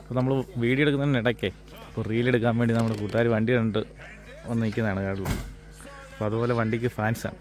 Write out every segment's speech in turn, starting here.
അപ്പോൾ നമ്മൾ വീഡിയോ എടുക്കുന്നതിനിടയ്ക്കേ ഇപ്പോൾ റീൽ എടുക്കാൻ വേണ്ടി നമ്മുടെ കൂട്ടുകാർ വണ്ടി കണ്ട് വന്ന് നിൽക്കുന്നതാണ് കേട്ടോ അപ്പോൾ അതുപോലെ വണ്ടിക്ക് ഫാൻസാണ്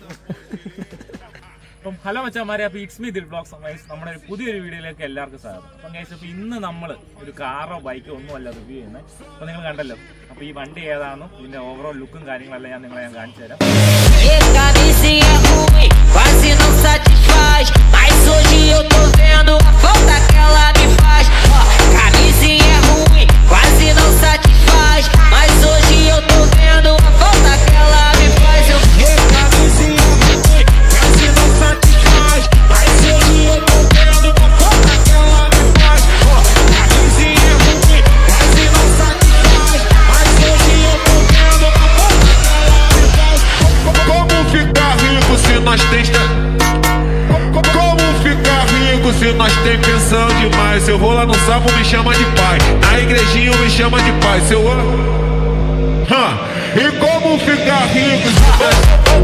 അപ്പം ഹലോ മച്ചാമാരെ അപ്പോൾ it's me Dil blogs guys നമ്മുടെ ഒരു പുതിയൊരു വീഡിയോയിലേക്ക് എല്ലാവർക്കും സ്വാഗതം അപ്പം ഗൈസ് അപ്പോൾ ഇന്ന് നമ്മൾ ഒരു കാറോ ബൈക്കോ ഒന്നുമല്ല റിവ്യൂ ചെയ്യുന്നത് അപ്പോൾ നിങ്ങൾ കണ്ടല്ലോ അപ്പോൾ ഈ വണ്ടി ഏതാണെന്നും ഇതിൻ്റെ ഓവറോൾ ലുക്കും കാര്യങ്ങളെല്ലാം ഞാൻ നിങ്ങളെ ഞാൻ കാണിച്ചു തരാം Esse camisinha é ruim, quase não satisfaz. Mas hoje eu tô vendo a falta que ela me faz. Ó, camisinha é ruim, quase não satisfaz. Mas hoje eu tô vendo a falta que ela me faz. Eu camisinha é ruim, quase não satisfaz. Mas hoje eu tô vendo a falta que ela me faz. Ó, camisinha é ruim, quase não satisfaz. Mas hoje eu tô vendo a falta que ela me faz. Como ficar rico se nós tem Como ficar rico se nós tem pensão demais? Se eu vou lá no sapo, me chama de pai. Na igrejinha, me chama de pai. Se eu Hã? E como ficar rico se nós.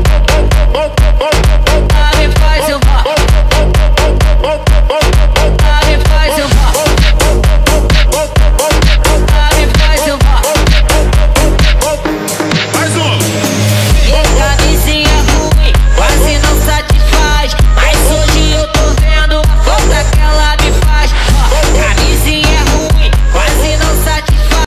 Ela me faz eu Ela me faz eu Ela me faz eu Mais um! E camisinha ruim, quase não satisfaz. Mas hoje eu tô vendo a falta que ela me faz. Ó, camisinha ruim, quase não satisfaz.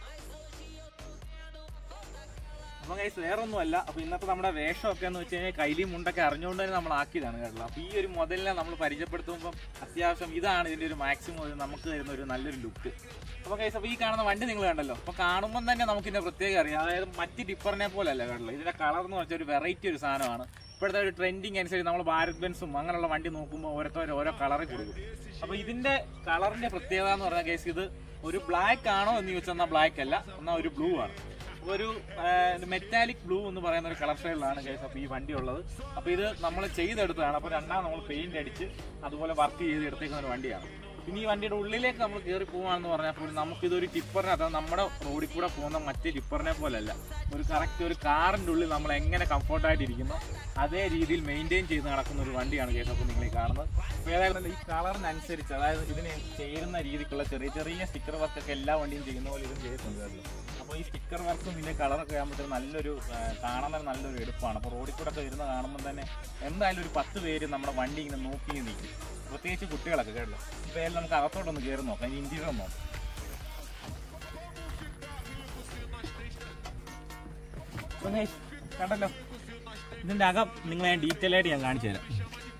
അപ്പോൾ guys വേറെ ഒന്നുമല്ല അപ്പോൾ ഇന്നത്തെ നമ്മുടെ വേഷമൊക്കെ എന്ന് വെച്ച് കഴിഞ്ഞാൽ കൈലി മുണ്ടൊക്കെ അറിഞ്ഞുകൊണ്ട് തന്നെ നമ്മൾ ആക്കിയതാണ് കേട്ടോ അപ്പോൾ ഈ ഒരു മുതലിനെ നമ്മൾ പരിചയപ്പെടുത്തുമ്പോൾ അത്യാവശ്യം ഇതാണ് ഇതിൻ്റെ ഒരു മാക്സിമം ഒരു നമുക്ക് തരുന്ന ഒരു നല്ലൊരു ലുക്ക് അപ്പോൾ ഗൈസ് അപ്പോൾ ഈ കാണുന്ന വണ്ടി നിങ്ങൾ കണ്ടല്ലോ അപ്പോൾ കാണുമ്പോൾ തന്നെ നമുക്ക് ഇതിൻ്റെ പ്രത്യേകം അറിയാം അതായത് മറ്റ് ടിപ്പറിനെ പോലെ അല്ല കേട്ടോ ഇതിൻ്റെ കളർ എന്ന് വെച്ചാൽ ഒരു വെറൈറ്റി ഒരു സാധനമാണ് ഇപ്പോഴത്തെ ഒരു ട്രെൻഡിങ് അനുസരിച്ച് നമ്മൾ ഭാരത് ബെൻസും അങ്ങനെയുള്ള വണ്ടി നോക്കുമ്പോൾ ഓരോരുത്തർ ഓരോ കളറിൽ കൊടുക്കും അപ്പോൾ ഇതിൻ്റെ കളറിൻ്റെ പ്രത്യേകത എന്ന് പറഞ്ഞാൽ കേസ് ഇത് ഒരു ബ്ലാക്ക് ആണോ എന്ന് ചോദിച്ചാൽ എന്നാൽ ബ്ലാക്ക് അല്ല എന്നാൽ ഒരു ബ്ലൂ ആണ് ഒരു മെറ്റാലിക് ബ്ലൂ എന്ന് പറയുന്ന ഒരു കളർ ഷെയ്ഡിലാണ് കേസ് അപ്പോൾ ഈ വണ്ടി ഉള്ളത് അപ്പോൾ ഇത് നമ്മൾ ചെയ്തെടുത്തതാണ് അപ്പോൾ രണ്ടാം നമ്മൾ പെയിന്റ് അടിച്ച് അതുപോലെ വർക്ക് ചെയ്ത് എടുത്തേക്കുന്ന ഒരു വണ്ടിയാണ് പിന്നെ ഈ വണ്ടിയുടെ ഉള്ളിലേക്ക് നമ്മൾ കയറി പോവാണെന്ന് പറഞ്ഞപ്പോൾ നമുക്കിതൊരു ടിപ്പറിനകത്ത് നമ്മുടെ റോഡിൽ കൂടെ പോകുന്ന മറ്റേ ടിപ്പറിനെ പോലല്ല ഒരു കറക്റ്റ് ഒരു കാറിൻ്റെ ഉള്ളിൽ നമ്മൾ എങ്ങനെ കംഫർട്ടായിട്ട് ഇരിക്കുന്നു അതേ രീതിയിൽ മെയിൻറ്റെയിൻ ചെയ്ത് നടക്കുന്ന ഒരു വണ്ടിയാണ് കേസ് അപ്പോൾ നിങ്ങൾ ഈ കാണുന്നത് അപ്പോൾ ഏതായാലും ഈ കളറിനനുസരിച്ച് അതായത് ഇതിന് ചേരുന്ന രീതിക്കുള്ള ചെറിയ ചെറിയ സ്റ്റിക്കർ വർക്കൊക്കെ എല്ലാ വണ്ടിയും ചെയ്യുന്ന പോലെ ഇതും ചെയ്തിട്ടുണ്ട് കേട്ടോ അപ്പോൾ ഈ സ്റ്റിക്കർ വർക്കും ഇതിന്റെ കളറൊക്കെ ആകുമ്പോഴത്തേക്കും നല്ലൊരു ആ, കാണാൻ തന്നെ നല്ലൊരു എടുപ്പാണ് അപ്പോൾ റോഡിൽ കൂടെ ഒക്കെ ഇരുന്ന് കാണുമ്പോൾ തന്നെ എന്തായാലും ഒരു പത്ത് പേര് നമ്മുടെ വണ്ടി ഇങ്ങനെ നോക്കി നിൽക്കും പ്രത്യേകിച്ച് കുട്ടികളൊക്കെ കേട്ടോ ഇപ്പോൾ ഏതായാലും നമുക്ക് അകത്തോട്ടൊന്ന് കയറി നോക്കാം ഇനി ഇന്റീരിയർ നോക്കാം അപ്പോൾ guys, കണ്ടല്ലോ ഇതിന്റെ അകം നിങ്ങളെ ഞാൻ ഡീറ്റെയിൽ ആയിട്ട് ഞാൻ കാണിച്ചു തരാം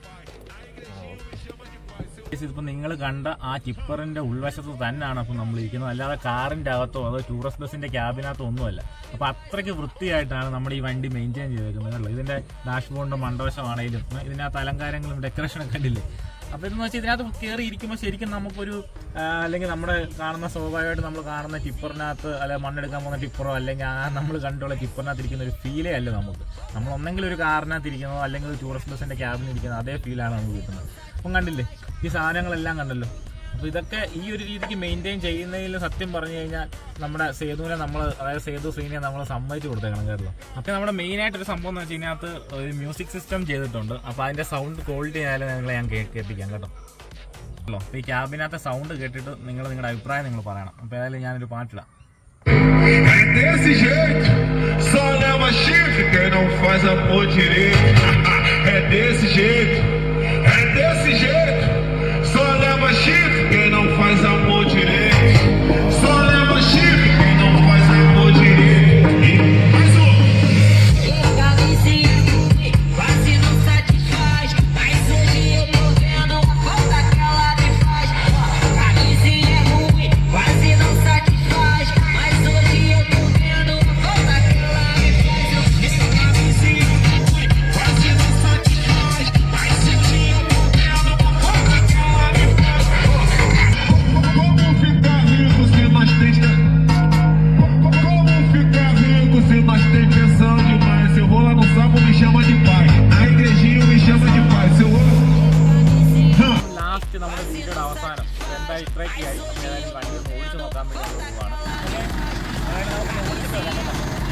ഇതിപ്പോ നിങ്ങൾ കണ്ട ആ ടിപ്പറിന്റെ ഉൾവശത്ത് തന്നെയാണ് അപ്പോൾ നമ്മൾ ഇരിക്കുന്നത് അല്ലാതെ കാറിന്റെ അകത്തോ അതോ ടൂറിസ്റ്റ് ബസിന്റെ ക്യാബിനകത്തോ ഒന്നുമല്ല അപ്പൊ അത്രയ്ക്ക് വൃത്തിയായിട്ടാണ് നമ്മുടെ ഈ വണ്ടി മെയിൻറ്റെയിൻ ചെയ്തേക്കുന്നത് കണ്ടോ ഇതിന്റെ ഡാഷ്ബോർഡിന്റെ മണ്ടവശമാണെങ്കിലും ഉം, ഇതിനകത്ത് അലങ്കാരങ്ങളും ഡെക്കറേഷനൊക്കെ കണ്ടില്ലേ അപ്പൊ ഇതെന്ന് വെച്ചാൽ ഇതിനകത്ത് കയറി ഇരിക്കുമ്പോൾ ശരിക്കും നമുക്കൊരു ആ, അല്ലെങ്കിൽ നമ്മുടെ കാണുന്ന സ്വാഭാവികമായിട്ട് നമ്മൾ കാണുന്ന ടിപ്പറിനകത്ത് അല്ലെ മണ്ണെടുക്കാൻ പോകുന്ന ടിപ്പറോ അല്ലെങ്കിൽ ആ നമ്മൾ കണ്ടുള്ള ടിപ്പറിനകത്ത് ഇരിക്കുന്ന ഒരു ഫീലേ അല്ല നമുക്ക് നമ്മൾ ഒന്നെങ്കിൽ ഒരു കാറിനകത്ത് ഇരിക്കുന്നതോ അല്ലെങ്കിൽ ഒരു ടൂറിസ്റ്റ് ബസിന്റെ ക്യാബിനിൽ ഇരിക്കുന്ന അതേ ഫീലാണ് നമുക്ക് കിട്ടുന്നത് അപ്പം കണ്ടില്ലേ ഈ സാധനങ്ങളെല്ലാം കണ്ടല്ലോ അപ്പോൾ ഇതൊക്കെ ഈ ഒരു രീതിക്ക് മെയിൻറ്റെയിൻ ചെയ്യുന്നതിൽ സത്യം പറഞ്ഞു കഴിഞ്ഞാൽ നമ്മുടെ സേതുവിനെ നമ്മൾ അതായത് സേതു ശ്രീനെ നമ്മൾ സമ്മതിച്ചു കൊടുത്തേക്കണം കേട്ടോ അപ്പോൾ നമ്മുടെ മെയിൻ ആയിട്ട് ഒരു സംഭവം എന്ന് വെച്ച് കഴിഞ്ഞാൽ ഒരു മ്യൂസിക് സിസ്റ്റം ചെയ്തിട്ടുണ്ട് അപ്പോൾ അതിന്റെ സൗണ്ട് ക്വാളിറ്റി ആയാലും നിങ്ങളെ ഞാൻ കേ- കേൾപ്പിക്കാം കേട്ടോ ഹലോ അപ്പോൾ ഈ ക്യാബിനകത്തെ സൗണ്ട് കേട്ടിട്ട് നിങ്ങൾ നിങ്ങളുടെ അഭിപ്രായം നിങ്ങൾ പറയണം അപ്പോൾ ഏതായാലും ഞാനൊരു പാട്ടിടാം É desse jeito, só leva chifre quem não faz amor direito. É desse jeito, é desse jeito, só leva chifre quem não faz amor direito. Só leva chifre quem não faz amor direito. E mais um. E camisinha ruim, quase não satisfaz. Mas hoje eu tô vendo a falta que ela me faz. Ó, camisinha ruim, quase não satisfaz. Mas hoje eu tô vendo a falta que ela me faz. Eu fiz camisinha ruim, quase não satisfaz. Mas hoje eu tô vendo a falta que ela me faz. Como ficar rico se nós tem Como ficar rico se nós tem pensão demais? Se eu vou lá no sapo, me chama de pai. Na igrejinha, me chama de pai. Se eu vou. Hã? Last നമ്മുടെ വീഡിയോയുടെ അവസാനം എന്തായി ഇത്രയൊക്കെ ആയി ഇനി ഏതായാലും വണ്ടി ഒന്ന് ഓടിച്ചു നോക്കാൻ വേണ്ടി പോവാണ് ഓക്കെ അതായത് നമുക്ക് ഓടിച്ചിട്ട് വരാം കേട്ടോ.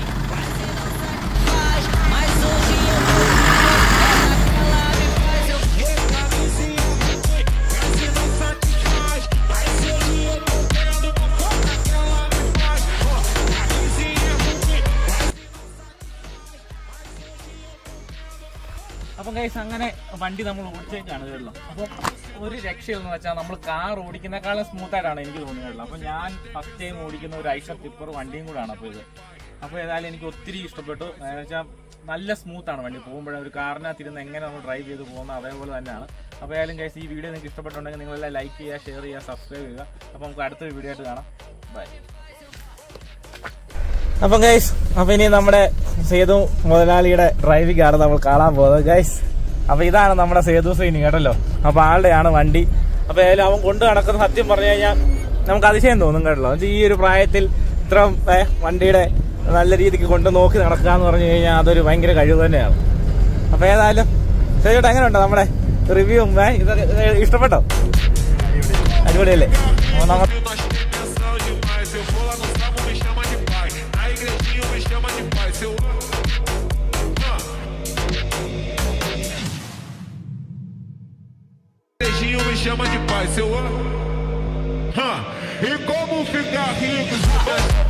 Mas hoje eu tô vendo a falta que ela me faz. Eu fiz camisinha ruim, quase não satisfaz. Mas hoje eu tô vendo guys അങ്ങനെ വണ്ടി നമ്മൾ ഓടിച്ചേക്കാണ് കേട്ടോ അപ്പോൾ ഒരു രക്ഷയെന്ന് വെച്ചാൽ നമ്മൾ കാർ ഓടിക്കുന്നേക്കാളും സ്മൂത്ത് ആയിട്ടാണ് എനിക്ക് തോന്നിയുള്ളത് അപ്പോൾ ഞാൻ ഫസ്റ്റ് ടൈം ഓടിക്കുന്ന ഒരു ഐഷർ ടിപ്പർ വണ്ടിയും കൂടാണ് അപ്പോൾ ഇത് അപ്പോൾ ഏതായാലും എനിക്ക് ഒത്തിരി ഇഷ്ടപ്പെട്ടു എന്ന് വെച്ചാൽ നല്ല സ്മൂത്ത് ആണ് വണ്ടി പോകുമ്പോഴേ ഒരു കാറിനകത്തിരുന്ന് എങ്ങനെ നമ്മൾ ഡ്രൈവ് ചെയ്ത് പോകുന്ന അതേപോലെ തന്നെയാണ് അപ്പോൾ ഏതായാലും ഗൈസ് ഈ വീഡിയോ നിങ്ങൾക്ക് ഇഷ്ടപ്പെട്ടുണ്ടെങ്കിൽ നിങ്ങളെല്ലാം ലൈക്ക് ചെയ്യുക ഷെയർ ചെയ്യുക സബ്സ്ക്രൈബ് ചെയ്യുക അപ്പോൾ നമുക്ക് അടുത്തൊരു വീഡിയോ ആയിട്ട് കാണാം ബൈ അപ്പം ഗൈസ് അപ്പൊ ഇനി നമ്മുടെ സേതു മുതലാളിയുടെ ഡ്രൈവിംഗ് ആണ് നമ്മൾ കാണാൻ പോകുന്നത് ഗൈസ് അപ്പൊ ഇതാണ് നമ്മുടെ സേതു സൈനി കേട്ടല്ലോ അപ്പൊ ആളുടെയാണ് വണ്ടി അപ്പൊ ഏതായാലും അവൻ കൊണ്ട് നടക്കുന്ന സത്യം പറഞ്ഞു കഴിഞ്ഞാൽ നമുക്ക് അതിശയം തോന്നും കേട്ടല്ലോ എന്നുവെച്ചാൽ ഈ ഒരു പ്രായത്തിൽ ഇത്ര ഏ, വണ്ടിയുടെ നല്ല രീതിക്ക് കൊണ്ട് നോക്കി നടക്കുക എന്ന് പറഞ്ഞു കഴിഞ്ഞാൽ അതൊരു ഭയങ്കര കഴിവ് തന്നെയാണ് അപ്പൊ ഏതായാലും സേതുട്ട് എങ്ങനെയുണ്ട് നമ്മുടെ റിവ്യൂ ഇത് ഇഷ്ടപ്പെട്ടോ അടിപൊളിയല്ലേ അപ്പൊ നമ്മ Nós tem menção demais. Eu vou lá no sábado, me chama de pai. Na igrejinha me chama de pai. Seu. Ah. Igrejinha me chama de pai. Seu. Ah. E como ficar rico?